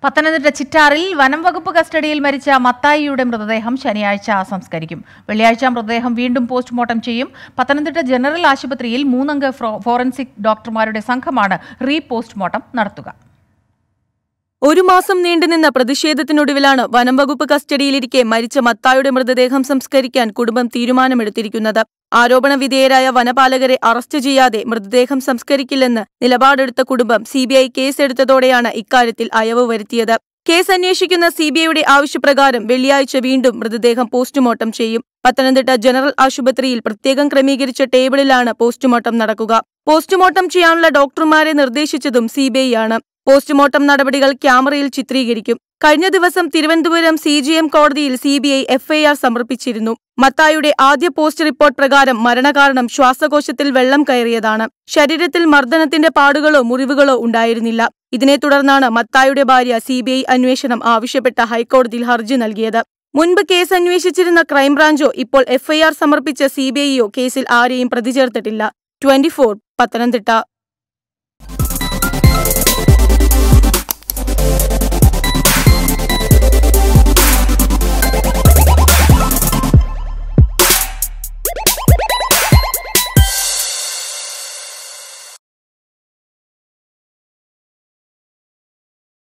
പത്തനംതിട്ട ചിറ്റാറിൽ വനം വകുപ്പ് കസ്റ്റഡിയിൽ മരിച്ച മത്തായിയുടെ മൃതദേഹം ശനിയാഴ്ച സംസ്കരിക്കും വെള്ളിയാഴ്ച മൃതദേഹം വീണ്ടും പോസ്റ്റ്മോർട്ടം ചെയ്യും പത്തനംതിട്ട ജനറൽ ആശുപത്രിയിൽ മൂന്നംഗ ഫ്രോ- ഫോറൻസിക് ഡോക്ടർമാരുടെ സംഘമാണ് റീ പോസ്റ്റ്മോർട്ടം നടത്തുക ഒരു മാസം നീണ്ടുനിന്ന പ്രതിഷേധത്തിനൊടുവിലാണ് വനം വകുപ്പ് കസ്റ്റഡിയിലിരിക്കെ മരിച്ച മത്തായുടെ മൃതദേഹം സംസ്കരിക്കാൻ കുടുംബം തീരുമാനമെടുത്തിരിക്കുന്നത് ആരോപണ വിധേയരായ വനപാലകരെ അറസ്റ്റ് ചെയ്യാതെ മൃതദേഹം സംസ്കരിക്കില്ലെന്ന് നിലപാടെടുത്ത കുടുംബം സിബിഐ കേസെടുത്തതോടെയാണ് ഇക്കാര്യത്തിൽ അയവ് വരുത്തിയത് കേസ് അന്വേഷിക്കുന്ന സിബിഐയുടെ ആവശ്യപ്രകാരം വെള്ളിയാഴ്ച വീണ്ടും മൃതദേഹം പോസ്റ്റ്മോർട്ടം ചെയ്യും പത്തനംതിട്ട ജനറൽ ആശുപത്രിയിൽ പ്രത്യേകം ക്രമീകരിച്ച ടേബിളിലാണ് പോസ്റ്റ്മോർട്ടം നടക്കുക പോസ്റ്റ്മോർട്ടം ചെയ്യാനുള്ള ഡോക്ടർമാരെ നിർദ്ദേശിച്ചതും സിബിഐ ആണ് പോസ്റ്റ്മോർട്ടം നടപടികൾ ക്യാമറയിൽ ചിത്രീകരിക്കും കഴിഞ്ഞ ദിവസം തിരുവനന്തപുരം സി ജി എം കോടതിയിൽ സി ബി ഐ എഫ്ഐആർ സമർപ്പിച്ചിരുന്നു മത്തായുടെ ആദ്യ പോസ്റ്റ് റിപ്പോർട്ട് പ്രകാരം മരണകാരണം ശ്വാസകോശത്തിൽ വെള്ളം കയറിയതാണ് ശരീരത്തിൽ മർദ്ദനത്തിന്റെ പാടുകളോ മുറിവുകളോ ഉണ്ടായിരുന്നില്ല ഇതിനെ തുടർന്നാണ് മത്തായുടെ ഭാര്യ സി ബി ഐ അന്വേഷണം ആവശ്യപ്പെട്ട ഹൈക്കോടതിയിൽ ഹർജി നൽകിയത് മുൻപ് കേസ് അന്വേഷിച്ചിരുന്ന ക്രൈംബ്രാഞ്ചോ ഇപ്പോൾ എഫ്ഐആർ സമർപ്പിച്ച സി ബി ഐയോ കേസിൽ ആരെയും പ്രതി ചേർത്തിട്ടില്ല ട്വന്റി പത്തനംതിട്ട